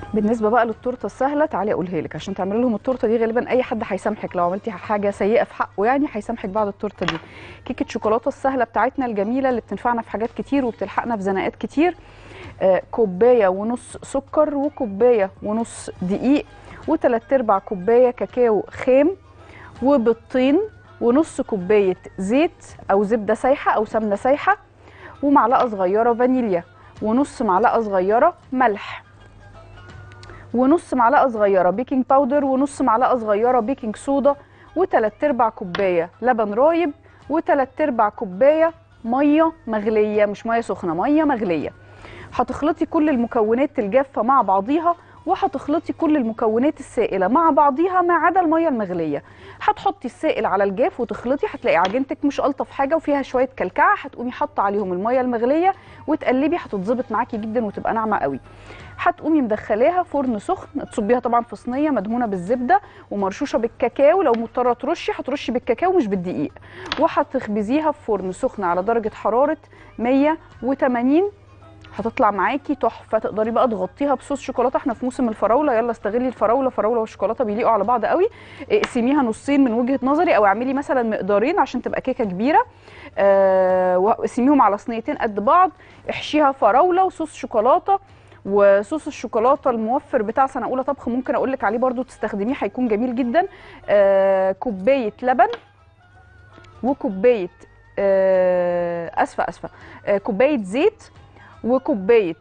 بالنسبه بقى للتورته السهله تعالي اقولها لك عشان تعملي لهم التورته دي غالبا اي حد هيسامحك لو عملتي حاجه سيئه في حقه يعني هيسامحك بعد التورته دي كيكه شوكولاته السهله بتاعتنا الجميله اللي بتنفعنا في حاجات كتير وبتلحقنا في زناقات كتير آه، كوبايه ونص سكر وكوبايه ونص دقيق وتلات ارباع كوبايه كاكاو خام وبيضتين ونص كوبايه زيت او زبده سايحه او سمنه سايحه ومعلقه صغيره فانيليا ونص معلقه صغيره ملح ونص معلقه صغيره بيكنج باودر ونص معلقه صغيره بيكنج صودا وتلات ارباع كوبايه لبن رايب وتلات ارباع كوبايه ميه مغليه مش ميه سخنه ميه مغليه هتخلطي كل المكونات الجافه مع بعضيها وهتخلطي كل المكونات السائله مع بعضيها ما عدا الميه المغليه هتحطي السائل على الجاف وتخلطي هتلاقي عجينتك مش الطف حاجه وفيها شويه كلكعه هتقومي حاطه عليهم الميه المغليه وتقلبي هتتظبط معاكي جدا وتبقى ناعمه قوي هتقومي مدخلاها فرن سخن تصبيها طبعا في صينيه مدهونه بالزبده ومرشوشه بالكاكاو لو مضطره ترشي هترشي بالكاكاو مش بالدقيق وهتخبزيها في فرن سخن على درجه حراره 180 هتطلع معاكي تحفه تقدري بقى تغطيها بصوص شوكولاته احنا في موسم الفراوله يلا استغلي الفراوله فراوله والشوكولاته بيليقوا على بعض قوي اقسميها نصين من وجهه نظري او اعملي مثلا مقدارين عشان تبقى كيكه كبيره آه واقسميهم على صينيتين قد بعض احشيها فراوله وصوص شوكولاته وصوص الشوكولاته الموفر بتاع سنه اولى طبخ ممكن اقول لك عليه برده تستخدميه هيكون جميل جدا آه كوبايه لبن وكوبايه آه اسفه اسفه آه كوبايه زيت وكوبايه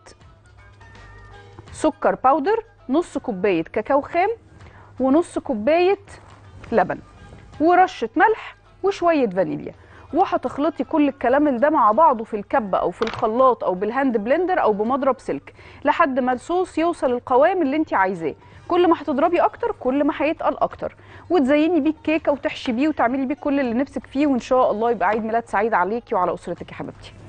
سكر باودر نص كوبايه كاكاو خام ونص كوبايه لبن ورشه ملح وشويه فانيليا وهتخلطي كل الكلام ده مع بعضه في الكبه او في الخلاط او بالهاند بلندر او بمضرب سلك لحد ما الصوص يوصل القوام اللي انت عايزاه كل ما هتضربي اكتر كل ما هيتقل اكتر وتزيني بيه الكيكه وتحشي بيه وتعملي بيه كل اللي نفسك فيه وان شاء الله يبقى عيد ميلاد سعيد عليكي وعلى اسرتك يا حبيبتي